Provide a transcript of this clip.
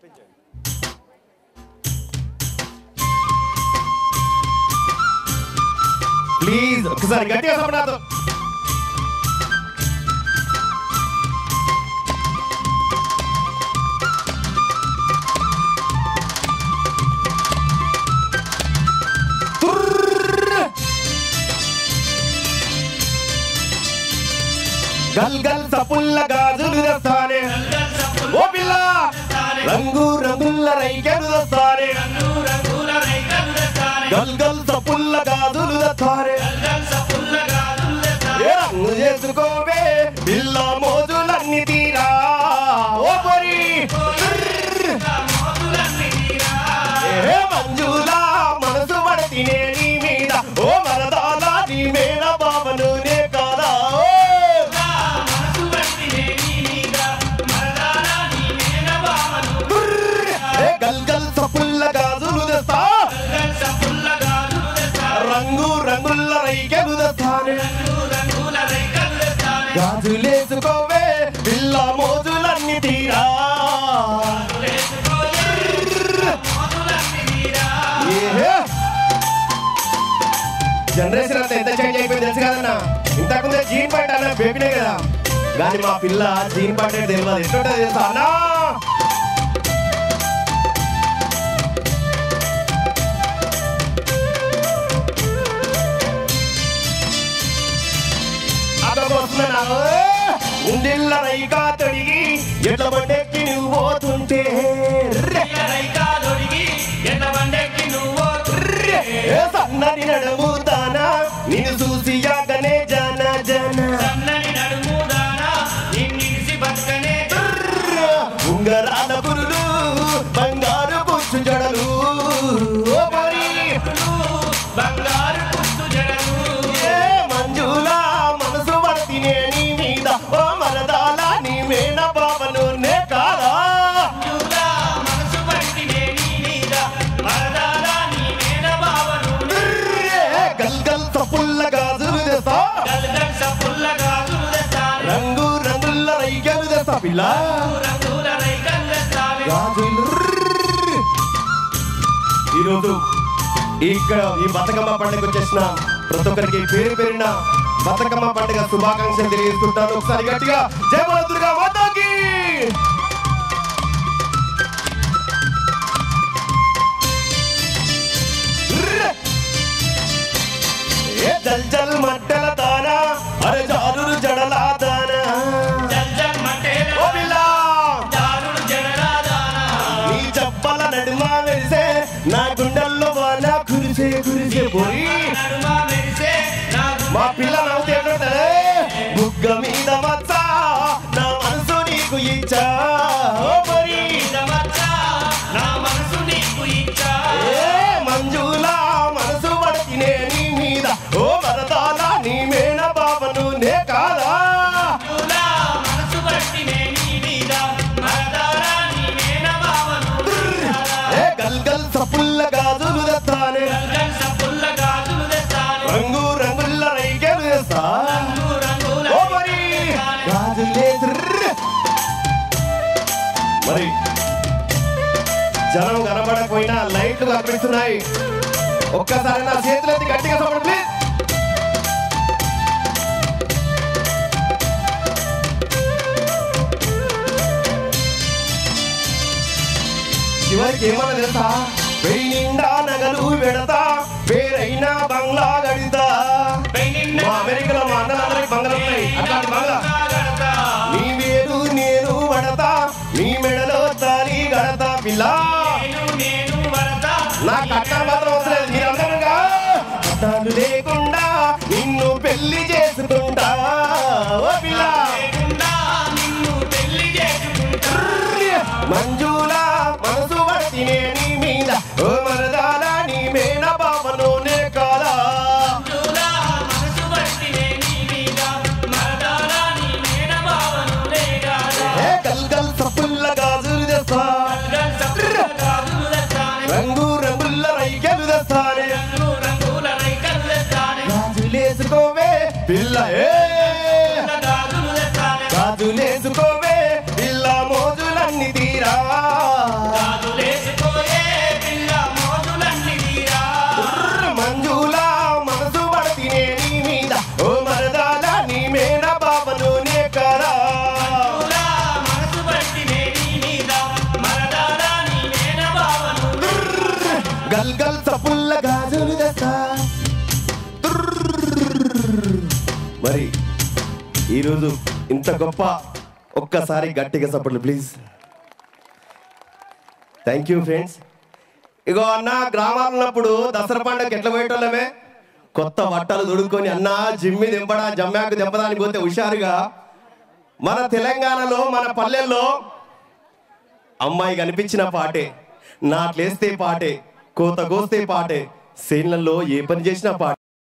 Please ఒకసారి గట్టిగా సపడాదు గల్ గల్ సపుల్ల గాజులు తెస్తానే ఓ పిల్ల రంగు రంగుల రైకెలు తెస్తానే గల్ గల్ సపుల్ల గాజులు తెస్తానే ఏ రంగు చేసుకోవే పిల్ల మోజులన్నీ తీరా ఓ పొరి ఏ మంజులా మనసు పడతినే నీ మీద ఓ మరదాల నీ మేన బాబను నే కాదా ఓ ఏ గల్ గల్ సపుల్ల గాజులు తెస్తా రంగు రంగుల రైకెలు తెస్తానే గాజులేసుకోవే పిల్ల మోజులన్నీ తీరా ఏహే. జనరేషన్ అంతా ఎంత చేంజ్ అయిపోయింది తెలుసు కదన్నా ఇంతకుముందే జీన్ పాయింట్ అన్న బేబీనే కదా కానీ మా పిల్ల జీన్ పాయింట్ అంటే తెలియదు ఎట్లుంటుంది తెలుసా అన్నా అదొకొస్తున్నా ఉండిల్ల రైకా తొడిగి ఎట్ల బండెక్కి నువ్వు పోతుంటే రే. రే. ఏ సన్నని నడుముతానా నిన్ను చూసి యాగనే జన జన ఉంగరాల పురులు బంగారు పుచ్చు జడలు ఓ మరి బంగారు పుట్టు జడలు ఏ మంజులా మనసు పడితేనే నీ మీద ఓ మరదాల నీ మేన బాబను నే కాదా చూడా మనసు పట్టినే నీ మీద మరదాలా నీ మీద భావను ఏ గల్ గల్ సపుల్ల గాజులు తెస్తా గల్గల్ సపుల్ల గాజులు తెస్తాను రంగు రంగుల రైకెలు తెస్తా పిల్ల రంగుల రైకలు తెస్తాను గాజులు ఈరోజు ఇక్కడ ఈ బతుకమ్మ పండుగ వచ్చేసిన ప్రతి ఒక్కరికి పేరు పేరిన బతుకమ్మ పండుగ శుభాకాంక్షలు తెలియజేస్తుంటాను ఒకసారి గట్టిగా జయ బోలో దుర్గా మాతాకి ఏ జల్ జల్ మట్టెల దానా అరే జారులు జడల దానా జల్ జల్ మట్టేల ఓ పిల్లా జారుడు జడలాదానా నీ చెప్పల నడుమ వెలిసే నా గుండెల్లో వాన కురిసే కురిసే పోయి నడుమ మెరిసే నా మా పిల్ల నవ్వుతే ఎట్లుంటది? బుగ్గ మీద మచ్చ నా మనసు నీకు ఇచ్చా ఓ మరి గుండమచ్చ నా మనసు నీకు ఇచ్చా ఏ మంజులా మనసు పడితేనే నీ మీద ఓ మరదాల నీ మేన బాబను నే కాదా చూడా మనసు పట్టినే నీ మీద మరదాలా నీ మీద భావను ఏ గల్ గల్ సపుల్ల గాజులు తెస్తానే గల్గల్ సపుల్ల గాజులు తెస్తాను రంగు రంగుల రైకెలు తెస్తా రంగు రంగుల ఓ మరి గాజులే త్రిర్ర్. మరి జనం కనబడకపోయినా లైట్లు కనిపిస్తున్నాయి ఒక్కసారి నా చేతులు ఎత్తి గట్టిగా సపోర్ట్ ప్లీజ్ చివరికి ఏమన్నా తెలుసా వెయ్యి నిండా నగలు పెడతా పేరైనా బంగ్లా గడితా పెయినిండ మా అమెరికాలో మా అన్నలందరికి బంగ్లా ఉన్నాయి అట్లాంటి బంగ్లా గడతా నీ వేరు నేను పడతా నీ మెడలో తాలి గడతా పిల్ల నేను నేను వరదా నా కట్ట మాత్రం అవసరం మీరందరుగా కట్టాలు లేకుండా నిన్ను పెళ్లి చేసుకుంటా ఓ పిల్ల లేకుండా నిన్ను పెళ్లి చేసుకుంటా మంజులా మనసు పడితేనే నీ మీద ఓ మరదాల నీ మేన బాబను నే కాదా చూడా మనసు పట్టినే నీ మీద మరదాలా నీ మరి ఈరోజు ఇంత గొప్ప ఒక్కసారి గట్టిగా సపోర్ట్లు ప్లీజ్ థ్యాంక్ యూ ఫ్రెండ్స్ ఇగో అన్న గ్రామాలు ఉన్నప్పుడు దసరా పండుగకి ఎట్లా పోయేటోళ్ళమే కొత్త బట్టలు దొడుక్కొని అన్న జిమ్మి దింపడా జమ్మాకు దింపడానికి పోతే హుషారుగా మన తెలంగాణలో మన పల్లెల్లో అమ్మాయి కనిపించిన పాటే నాట్లేస్తే పాటే కోత కోస్తే పాటే సేన్లలో ఏ పని చేసినా పాటే